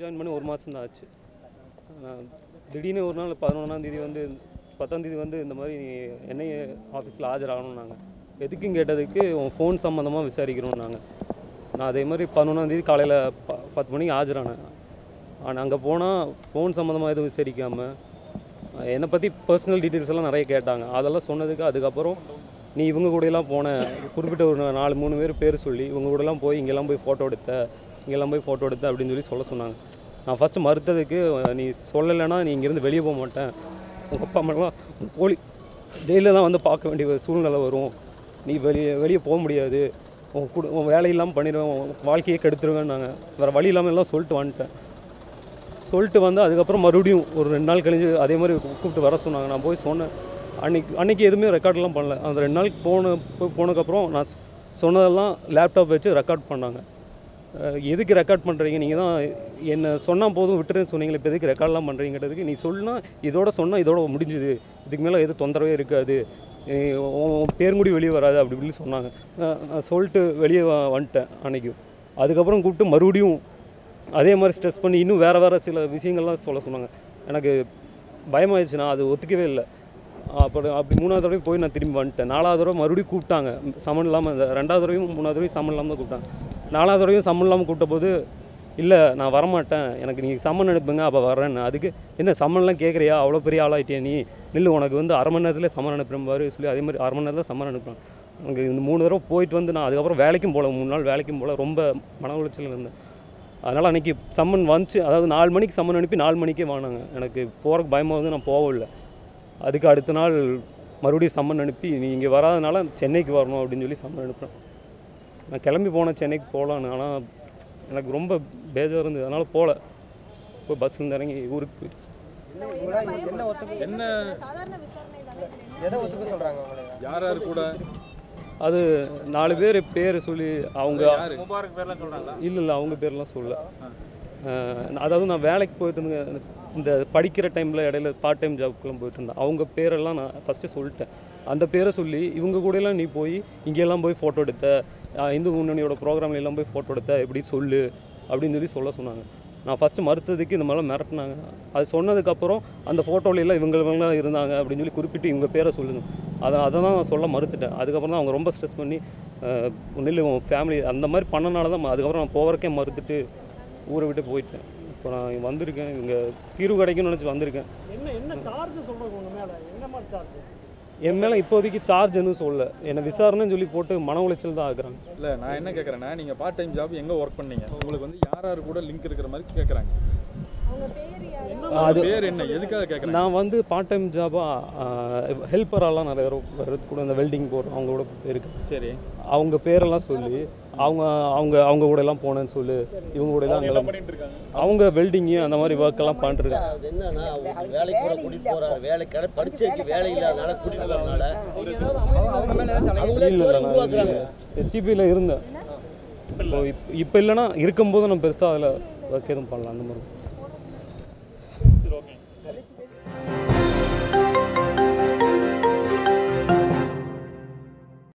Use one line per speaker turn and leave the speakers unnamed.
join பண்ணி ஒரு மாதம் தான் ஆச்சு நான் திடீர்னு ஒரு நாள் பதினொன்றாந்தேதி வந்து பத்தாந்தேதி வந்து இந்த மாதிரி நீ என்ஐஏ ஆஃபீஸில் ஆஜராகணும்னாங்க எதுக்கும் கேட்டதுக்கு உன் ஃபோன் சம்மந்தமாக விசாரிக்கிறோம்னாங்க நான் அதே மாதிரி பதினொன்றாந்தேதி காலையில் ப பத்து மணிக்கு ஆஜரானேன் ஆனால் அங்கே போனால் ஃபோன் சம்மந்தமாக எதுவும் விசாரிக்காமல் என்னை பற்றி பர்சனல் டீட்டெயில்ஸ் எல்லாம் நிறைய கேட்டாங்க அதெல்லாம் சொன்னதுக்கு அதுக்கப்புறம் நீ இவங்க கூடயெல்லாம் போன குறிப்பிட்ட ஒரு நாலு மூணு பேர் பேர் சொல்லி இவங்க கூடலாம் போய் இங்கெல்லாம் போய் ஃபோட்டோ எடுத்த இங்கெல்லாம் போய் ஃபோட்டோ எடுத்த அப்படின்னு சொல்லி சொல்ல சொன்னாங்க நான் ஃபஸ்ட்டு மறுத்ததுக்கு நீ சொல்லலைன்னா நீ இங்கேருந்து வெளியே போக மாட்டேன் உங்கள் அப்பா அம்மாலாம் போலி ஜெயிலில் தான் வந்து பார்க்க வேண்டிய சூழ்நிலை வரும் நீ வெளியே வெளியே போக முடியாது உன் குடு உன் வேலையெல்லாம் பண்ணிடுவேன் உன் வாழ்க்கையை கெடுத்துருவேன்னாங்க வேறு வழி இல்லாமல் எல்லாம் சொல்லிட்டு வந்துட்டேன் சொல்லிட்டு வந்து அதுக்கப்புறம் மறுபடியும் ஒரு ரெண்டு நாள் கழிஞ்சு அதே மாதிரி கூப்பிட்டு வர சொன்னாங்க நான் போய் சொன்னேன் அன்னைக்கு அன்னைக்கு எதுவுமே ரெக்கார்ட்லாம் பண்ணல அந்த ரெண்டு நாள் போன போ- போனதுக்கப்புறம் நான் சொ- சொன்னதெல்லாம் லேப்டாப் வச்சு ரெக்கார்ட் பண்ணாங்க அஹ் எதுக்கு ரெக்கார்ட் பண்ணுறீங்க நீங்கள் தான் என்ன சொன்னால் போதும் விட்டுறேன்னு சொன்னீங்களே இப்போ எதுக்கு ரெக்கார்ட்லாம் பண்ணுறீங்கிறதுக்கு நீ சொன்னா இதோட சொன்னால் இதோட முடிஞ்சுது இதுக்கு மேலே எது தொந்தரவே இருக்காது ஏய், உன் உன் பேருங்குடி வெளியே வராது அப்படி இப்படின்னு சொன்னாங்க நான் நான் சொல்லிட்டு வெளியே வ- வந்துட்டேன் அன்னைக்கு அதுக்கப்புறம் கூப்பிட்டு மறுபடியும் அதே மாதிரி ஸ்ட்ரெஸ் பண்ணி இன்னும் வேறு வேறு சில விஷயங்கள்லாம் சொல்ல சொன்னாங்க எனக்கு பயமாயிடுச்சு நான் அது ஒத்துக்கவே இல்லை அப்புறம் அப்படி மூணாவது தடவை போய் நான் திரும்பி வந்துட்டேன் நாலாவது தடவை மறுபடியும் கூப்பிட்டாங்க சம்மன் இல்லாமல் இந்த ரெண்டாவது தடவையும் மூணாவது தடவையும் சம்மன் இல்லாமல் தான் கூப்பிட்டாங்க நாலாவது தடவையும் சம்மன் இல்லாமல் கூப்பிட்ட போது இல்லை நான் வரமாட்டேன் எனக்கு நீங்கள் சம்மன் அனுப்புங்க அப்போ வரேன்னு அதுக்கு என்ன சம்மன்லாம் கேட்குறியா அவ்வளோ பெரிய ஆளாயிட்டியா நீ நில்லு உனக்கு வந்து அரை மணி நேரத்தில் சம்மன் அனுப்புகிறேன் பாரு சொல்லி அதே மாதிரி அரை மணி நேரத்தில் சம்மன் அனுப்புகிறேன் அங்கே இந்த மூணு தடவை போயிட்டு வந்து நான் அதுக்கப்புறம் வேலைக்கும் போகல மூணு நாள் வேலைக்கும் போகல ரொம்ப மன உளைச்சல் இருந்தேன் அதனால் அன்றைக்கி சம்மன் வந்துச்சு அதாவது நாலு மணிக்கு சம்மன் அனுப்பி நாலு மணிக்கே வாங்கினாங்க எனக்கு போகிறக்கு பயமாக வந்து நான் போகவில்லை அதுக்கு அடுத்த நாள் மறுபடியும் சம்மன் அனுப்பி நீ இங்கே வராதனால சென்னைக்கு வரணும் அப்படின்னு சொல்லி சம்மன் அனுப்புகிறேன் நான் கிளம்பி போனேன் சென்னைக்கு போகலான்னு ஆனால் எனக்கு ரொம்ப பேஜாக இருந்தது அதனால் போகல இப்போ பஸ்ஸில் இறங்கி ஊருக்கு போயிட்டு
உங்களை என்ன ஒத்துக்கு
என்ன
சாதாரண விசாரணை தானே
எதை ஒத்துக்க சொல்றாங்க உங்களை
யார் யார் கூட
அது நாலு பேர் பேர் சொல்லி அவங்க
யாரு
முபாரக் பேர்லாம் சொல்றாங்களா
இல்லை இல்லை அவங்க பேர்லாம் சொல்ல அஹ் அதாவது நான் வேலைக்கு போயிட்டு இருந்தேன் இந்த படிக்கிற டைமில் இடையில பார்ட் டைம் ஜாப்க்குலாம் போயிட்டு இருந்தேன் அவங்க பேரெல்லாம் நான் ஃபஸ்ட்டு சொல்லிட்டேன் அந்த பேரை சொல்லி இவங்க கூடலாம் நீ போய் இங்கெல்லாம் போய் ஃபோட்டோ எடுத்த அஹ் இந்து முன்னணியோட ப்ரோக்ராம்ல எல்லாம் போய் ஃபோட்டோ எடுத்த எப்படி சொல்லு அப்படின்னு சொல்லி சொல்ல சொன்னாங்க நான் ஃபஸ்ட்டு மறுத்ததுக்கு இந்த மாதிரிலாம் மிரட்டினாங்க அது சொன்னதுக்கப்புறம் அந்த ஃபோட்டோல எல்லாம் இவங்க இவங்களாம் இருந்தாங்க அப்படின்னு சொல்லி குறிப்பிட்டு இவங்க பேரை சொல்லுங்க அதை அதை தான் நான் சொல்ல மறுத்துட்டேன் அதுக்கப்புறம் தான் அவங்க ரொம்ப ஸ்ட்ரெஸ் பண்ணி ஒன்றில் உன் ஃபேமிலி அந்த மாதிரி பண்ணனால தான் அதுக்கப்புறம் நான் போகிறக்கே மறுத்துட்டு ஊரை விட்டு போயிட்டேன் இப்போ நான் வந்திருக்கேன் இங்கே தீர்வு கிடைக்கும்னு நினச்சி வந்திருக்கேன்
என்ன என்ன சார்ஜ் சொல்றாங்க உங்க மேல என்ன மாதிரி சார்ஜ்
என் மேலே இப்போதைக்கு சார்ஜ்னு சொல்ல என்னை விசாரணைன்னு சொல்லி போட்டு மன உளைச்சல் தான் ஆகுறாங்க
இல்ல நான் என்ன கேக்குறேன்னா நீங்க பார்ட் டைம் ஜாப் எங்க ஒர்க் பண்ணீங்க உங்களுக்கு வந்து யார் யார் கூட லிங்க் இருக்கிற மாதிரி கேக்குறாங்க
அவங்க பேர் யாரு
உங்க
அது
பேர் என்ன எதுக்காக கேக்குறாங்க
நான் வந்து பார்ட் டைம் ஜாபாக ஹெல்ப்பராலாம் நிறைய பேர் வரது கூட இந்த வெல்டிங் போடுறோம் அவங்க கூட இருக்கு
சரி
அவங்க பேரெல்லாம் சொல்லி அவங்க அவங்க அவங்க கூட எல்லாம் போனேன்னு சொல்லு இவங்க கூட எல்லாம் அங்கெல்லாம்
பண்ணிட்டு இருக்காங்க
அவங்க வெல்டிங்கு அந்த மாதிரி ஒர்க் எல்லாம் பண்ணிட்டு
அது என்னன்னா அவங்க வேலைக்கு கூட கூட்டிட்டு போறாரு வேலை கடை படிச்சதுக்கு வேலை இல்லாதனால கூட்டிட்டு போறதுனால
அவங்க- அவங்க மேல ஏதாச்சும் அலைகள்
அவங்களே
இல்லை
story உருவாக்குறாங்க
எஸ்டிபியில் இருந்தேன் இப்போ இப்போ இப்போ இல்லைன்னா இருக்கும்போது நான் பெருசாக அதில் ஒர்க் எதுவும் பண்ணலாம் அந்த மாதிரி
சரி ஓகே